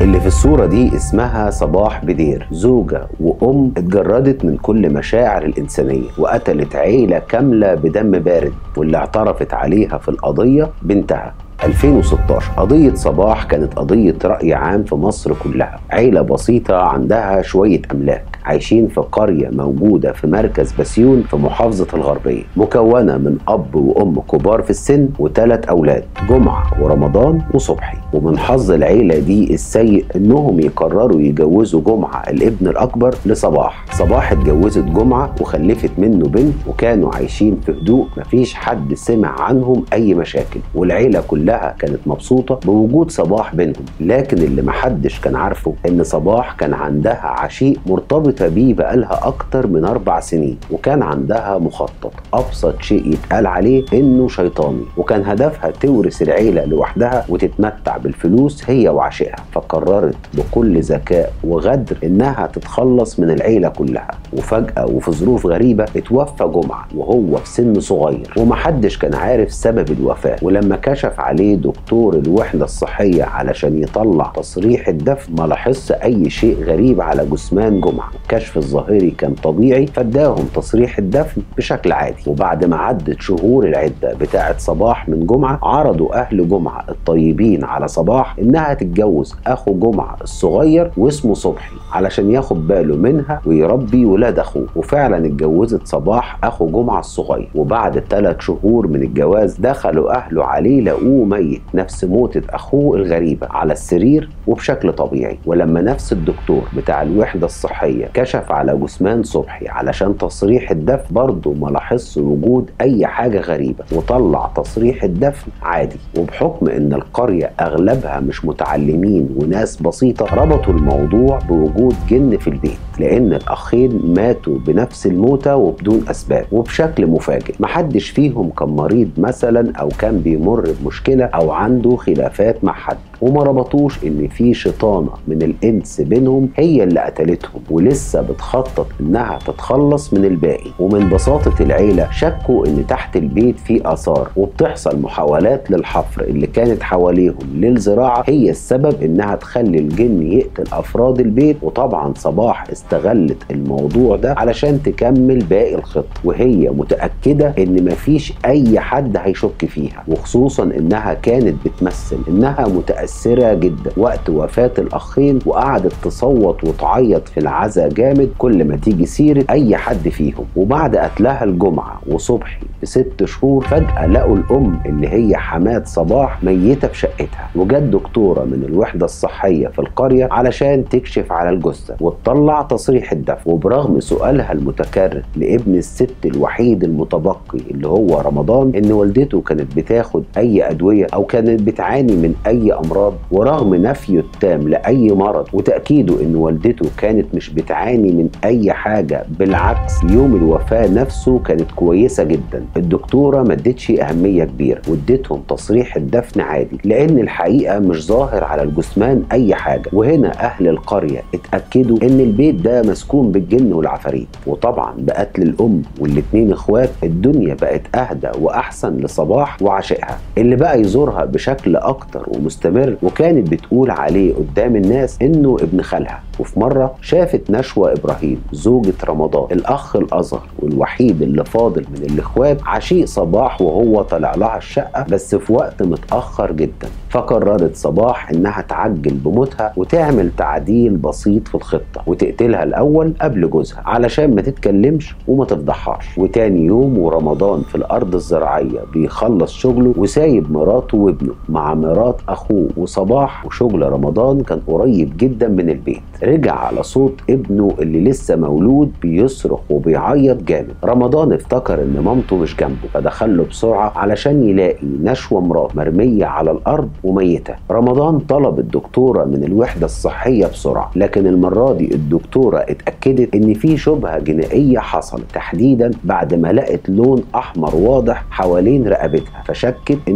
اللي في الصورة دي اسمها صباح بدير زوجة وأم اتجردت من كل مشاعر الإنسانية وقتلت عيلة كاملة بدم بارد واللي اعترفت عليها في القضية بنتها 2016 قضية صباح كانت قضية رأي عام في مصر كلها عيلة بسيطة عندها شوية أملاك عايشين في قرية موجودة في مركز بسيون في محافظة الغربية مكونة من أب وأم كبار في السن وثلاث أولاد جمعة ورمضان وصبحي ومن حظ العيلة دي السيء إنهم يقرروا يجوزوا جمعة الابن الأكبر لصباح صباح اتجوزت جمعة وخلفت منه بنت وكانوا عايشين في هدوء مفيش حد سمع عنهم أي مشاكل والعيلة كلها كانت مبسوطة بوجود صباح بينهم لكن اللي محدش كان عارفه إن صباح كان عندها عشيق مرتبط مرتبطة بيه بقالها أكتر من أربع سنين وكان عندها مخطط أبسط شيء يتقال عليه إنه شيطاني وكان هدفها تورث العيلة لوحدها وتتمتع بالفلوس هي وعشقها فقررت بكل ذكاء وغدر إنها تتخلص من العيلة كلها وفجأة وفي ظروف غريبة اتوفى جمعة وهو في سن صغير ومحدش كان عارف سبب الوفاة ولما كشف عليه دكتور الوحدة الصحية علشان يطلع تصريح الدفن ما لاحظش أي شيء غريب على جثمان جمعة الكشف الظاهري كان طبيعي فاداهم تصريح الدفن بشكل عادي وبعد ما عدت شهور العده بتاعه صباح من جمعه عرضوا اهل جمعه الطيبين على صباح انها تتجوز اخو جمعه الصغير واسمه صبحي علشان ياخد باله منها ويربي ولاد اخوه وفعلا اتجوزت صباح اخو جمعه الصغير وبعد ثلاث شهور من الجواز دخلوا اهله عليه لقوه ميت نفس موتة اخوه الغريبه على السرير وبشكل طبيعي ولما نفس الدكتور بتاع الوحده الصحيه كشف على جثمان صبحي علشان تصريح الدفن برضه ما لاحظش وجود اي حاجه غريبه وطلع تصريح الدفن عادي وبحكم ان القريه اغلبها مش متعلمين وناس بسيطه ربطوا الموضوع بوجود جن في البيت لان الاخين ماتوا بنفس الموتة وبدون اسباب وبشكل مفاجئ محدش فيهم كان مريض مثلا او كان بيمر بمشكله او عنده خلافات مع حد وما ربطوش ان في شيطانه من الانس بينهم هي اللي قتلتهم ولسه بتخطط انها تتخلص من الباقي ومن بساطه العيله شكوا ان تحت البيت في اثار وبتحصل محاولات للحفر اللي كانت حواليهم للزراعه هي السبب انها تخلي الجن يقتل افراد البيت وطبعا صباح استغلت الموضوع ده علشان تكمل باقي الخطه وهي متاكده ان مفيش اي حد هيشك فيها وخصوصا انها كانت بتمثل انها متاثره جدا وقت وفاه الاخين وقعدت تصوت وتعيط في العزا جامد كل ما تيجي سيره اي حد فيهم وبعد قتلها الجمعه وصبحي بست شهور فجاه لقوا الام اللي هي حماد صباح ميته في شقتها وجت دكتوره من الوحده الصحيه في القريه علشان تكشف على الجثه وتطلع تصريح الدفن وبرغم سؤالها المتكرر لابن الست الوحيد المتبقي اللي هو رمضان ان والدته كانت بتاخد اي ادويه او كانت بتعاني من اي امراض ورغم نفيه التام لاي مرض وتاكيده ان والدته كانت مش بتعاني من اي حاجه بالعكس يوم الوفاه نفسه كانت كويسه جدا الدكتوره ما ادتش اهميه كبيره وادتهم تصريح الدفن عادي لان الحقيقه مش ظاهر على الجثمان اي حاجه وهنا اهل القريه اتاكدوا ان البيت ده مسكون بالجن والعفاريت وطبعا بقتل الام والاتنين اخوات الدنيا بقت اهدى واحسن لصباح وعشقها اللي بقى يزورها بشكل اكتر ومستمر وكانت بتقول عليه قدام الناس انه ابن خالها وفي مرة شافت نشوى إبراهيم زوجة رمضان الأخ الأصغر والوحيد اللي فاضل من الإخوات عشيق صباح وهو طلع لها الشقة بس في وقت متأخر جدا فقررت صباح إنها تعجل بموتها وتعمل تعديل بسيط في الخطة وتقتلها الأول قبل جوزها علشان ما تتكلمش وما تفضحهاش وتاني يوم ورمضان في الأرض الزراعية بيخلص شغله وسايب مراته وابنه مع مرات أخوه وصباح وشغل رمضان كان قريب جدا من البيت رجع على صوت ابنه اللي لسه مولود بيصرخ وبيعيط جامد رمضان افتكر ان مامته مش جنبه فدخل له بسرعه علشان يلاقي نشوى مرات مرميه على الارض وميته رمضان طلب الدكتوره من الوحده الصحيه بسرعه لكن المره دي الدكتوره اتاكدت ان في شبهه جنائيه حصلت تحديدا بعد ما لقت لون احمر واضح حوالين رقبتها فشكت ان ممكن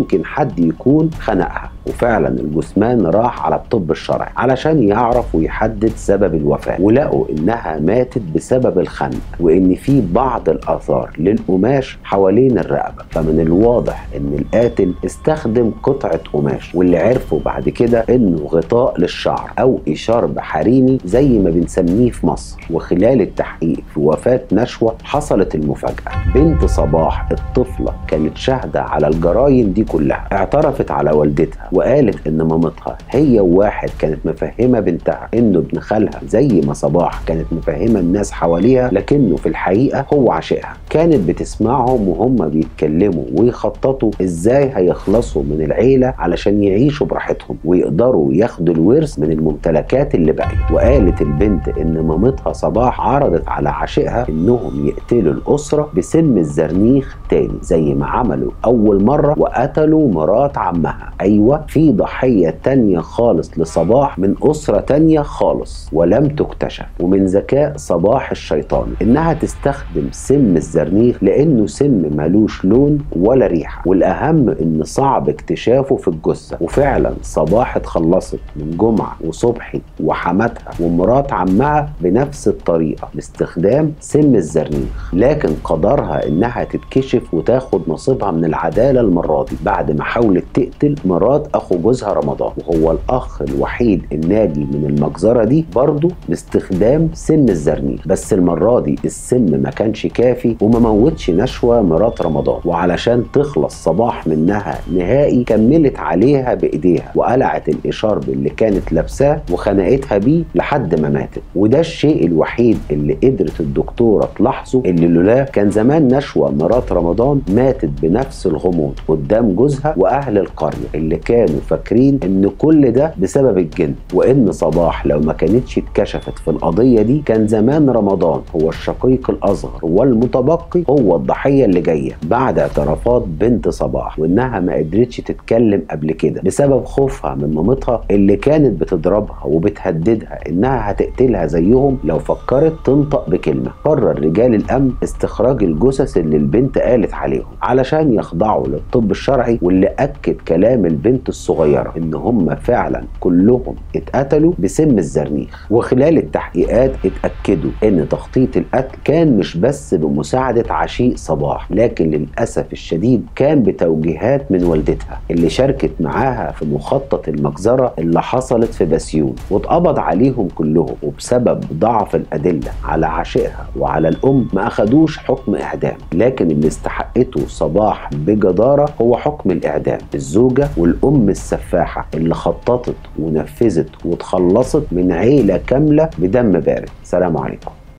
يمكن حد يكون خنقها وفعلا الجثمان راح على الطب الشرعي علشان يعرف ويحدد سبب الوفاة ولقوا انها ماتت بسبب الخنق وان في بعض الاثار للقماش حوالين الرقبة فمن الواضح ان القاتل استخدم قطعة قماش واللي عرفوا بعد كده انه غطاء للشعر او اشارب حريمي زي ما بنسميه في مصر وخلال التحقيق في وفاة نشوة حصلت المفاجأة بنت صباح الطفلة كانت شاهدة على الجرايم دي كلها اعترفت على والدتها وقالت ان مامتها هي وواحد كانت مفهمة بنتها انه ابن خالها زي ما صباح كانت مفهمة الناس حواليها لكنه في الحقيقة هو عاشقها كانت بتسمعهم وهم بيتكلموا ويخططوا ازاي هيخلصوا من العيلة علشان يعيشوا براحتهم ويقدروا ياخدوا الورث من الممتلكات اللي باقية وقالت البنت ان مامتها صباح عرضت على عاشقها انهم يقتلوا الاسرة بسم الزرنيخ تاني زي ما عملوا اول مرة وقتلوا مرات عمها ايوه في ضحية تانية خالص لصباح من اسرة تانية خالص ولم تكتشف ومن ذكاء صباح الشيطاني انها تستخدم سم الزرنيخ لانه سم ملوش لون ولا ريحة والاهم ان صعب اكتشافه في الجثة وفعلا صباح اتخلصت من جمعة وصبحي وحماتها ومرات عمها بنفس الطريقة باستخدام سم الزرنيخ لكن قدرها انها تتكشف وتاخد نصيبها من العدالة المرة دي بعد ما حاولت تقتل مرات اخو جوزها رمضان وهو الاخ الوحيد الناجي من المجزرة دي برضه باستخدام سم الزرنيخ بس المرة دي السم ما كانش كافي وما موتش نشوة مرات رمضان وعلشان تخلص صباح منها نهائي كملت عليها بايديها وقلعت الاشارب اللي كانت لابساه وخنقتها بيه لحد ما ماتت وده الشيء الوحيد اللي قدرت الدكتوره تلاحظه اللي لولاه كان زمان نشوى مرات رمضان ماتت بنفس الغموض قدام جوزها واهل القريه اللي كانوا فاكرين ان كل ده بسبب الجن وان صباح لو ما كانتش اتكشفت في القضيه دي كان زمان رمضان هو الشقيق الاصغر والمتبقي هو الضحيه اللي جايه بعد اعترافات بنت صباح وانها ما قدرتش تتكلم قبل كده بسبب خوفها من مامتها اللي كانت بتضربها وبتهددها انها هتقتلها زيهم لو فكرت تنطق بكلمه قرر رجال الامن استخراج الجثث اللي البنت قالت عليهم علشان يخضعوا للطب الشرعي واللي اكد كلام البنت الصغيره ان هم فعلا كلهم اتقتلوا بسم الزرنيخ وخلال التحقيقات اتاكدوا ان تخطيط القتل كان مش بس بمساعده عشيق صباح لكن للاسف الشديد كان بتوجيهات من والدتها اللي شاركت معاها في مخطط المجزره اللي حصلت في بسيون واتقبض عليهم كلهم وبسبب ضعف الادله على عشقها وعلى الام ما اخدوش حكم اعدام لكن اللي استحقته صباح بجداره هو حكم الاعدام الزوجه والام السفاحه اللي خططت ونفذت وتخلصت من عيله كامله بدم بارد سلام عليكم